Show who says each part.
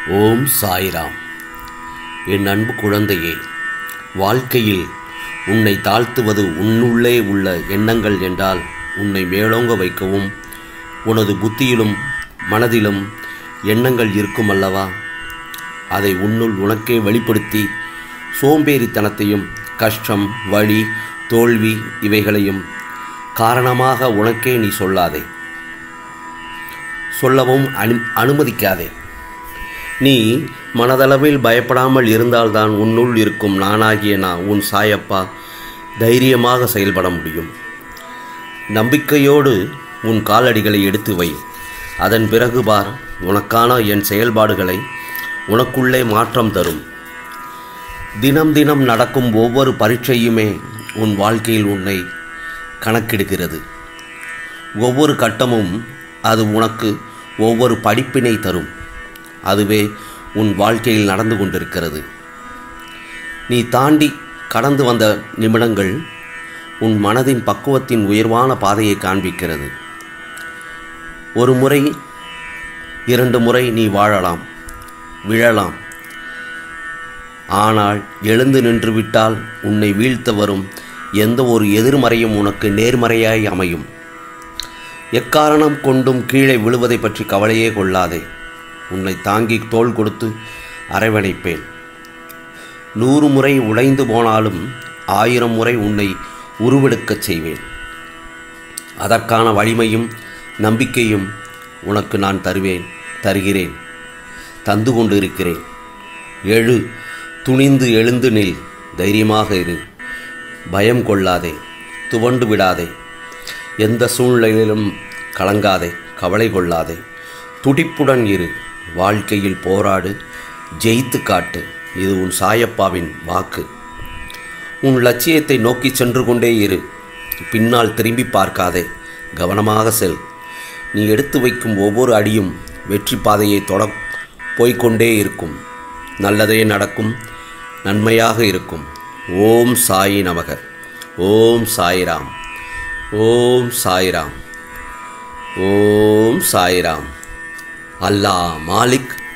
Speaker 1: ஓம் சாய்ராம் என் அன்பு குழந்தையே வாழ்க்கையில் உன்னை தாழ்த்துவது உன்னுள்ளே உள்ள எண்ணங்கள் என்றால் உன்னை மேலோங்க வைக்கவும் உனது புத்தியிலும் மனதிலும் எண்ணங்கள் இருக்கும் அல்லவா அதை உன்னுள் உனக்கே வெளிப்படுத்தி சோம்பேறித்தனத்தையும் கஷ்டம் வழி தோல்வி இவைகளையும் காரணமாக உனக்கே நீ சொல்லாதே சொல்லவும் அனு அனுமதிக்காதே நீ மனதளவில் பயப்படாமல் இருந்தால்தான் உன்னுள் இருக்கும் நானாகிய நான் உன் சாயப்பா தைரியமாக செயல்பட முடியும் நம்பிக்கையோடு உன் காலடிகளை எடுத்து வை அதன் பிறகு பார் உனக்கான என் செயல்பாடுகளை உனக்குள்ளே மாற்றம் தரும் தினம் தினம் நடக்கும் ஒவ்வொரு பரீட்சையுமே உன் வாழ்க்கையில் உன்னை கணக்கெடுக்கிறது ஒவ்வொரு கட்டமும் அது உனக்கு ஒவ்வொரு படிப்பினை தரும் அதுவே உன் வாழ்க்கையில் நடந்து கொண்டிருக்கிறது நீ தாண்டி கடந்து வந்த நிமிடங்கள் உன் மனதின் பக்குவத்தின் உயர்வான பாதையை காண்பிக்கிறது ஒரு முறை இரண்டு முறை நீ வாழலாம் விழலாம் ஆனால் எழுந்து நின்று விட்டால் உன்னை வீழ்த்த வரும் எந்த ஒரு எதிர்மறையும் உனக்கு நேர்மறையாய் அமையும் எக்காரணம் கொண்டும் கீழே விழுவதை பற்றி கவலையே கொள்ளாதே உன்னை தாங்கி தோள் கொடுத்து அரவணைப்பேன் நூறு முறை உடைந்து போனாலும் ஆயிரம் முறை உன்னை உருவெடுக்கச் செய்வேன் அதற்கான வலிமையும் நம்பிக்கையும் உனக்கு நான் தருவேன் தருகிறேன் தந்து கொண்டு இருக்கிறேன் எழு துணிந்து எழுந்து நில் தைரியமாக இரு பயம் கொள்ளாதே துவண்டு விடாதே எந்த சூழ்நிலையிலும் கலங்காதே கவலை கொள்ளாதே துடிப்புடன் இரு வாழ்க்கையில் போராடு ஜெயித்து காட்டு இது உன் சாயப்பாவின் வாக்கு உன் லட்சியத்தை நோக்கி சென்று கொண்டே இரு பின்னால் திரும்பி பார்க்காதே கவனமாக செல் நீ எடுத்து வைக்கும் ஒவ்வொரு அடியும் வெற்றி பாதையை தொட போய்க்கொண்டே இருக்கும் நல்லதே நடக்கும் நன்மையாக இருக்கும் ஓம் சாயி நமக ஓம் சாய்ராம் ஓம் சாய்ராம் ஓம் சாய்ராம் அல்லாஹ் மாலிக்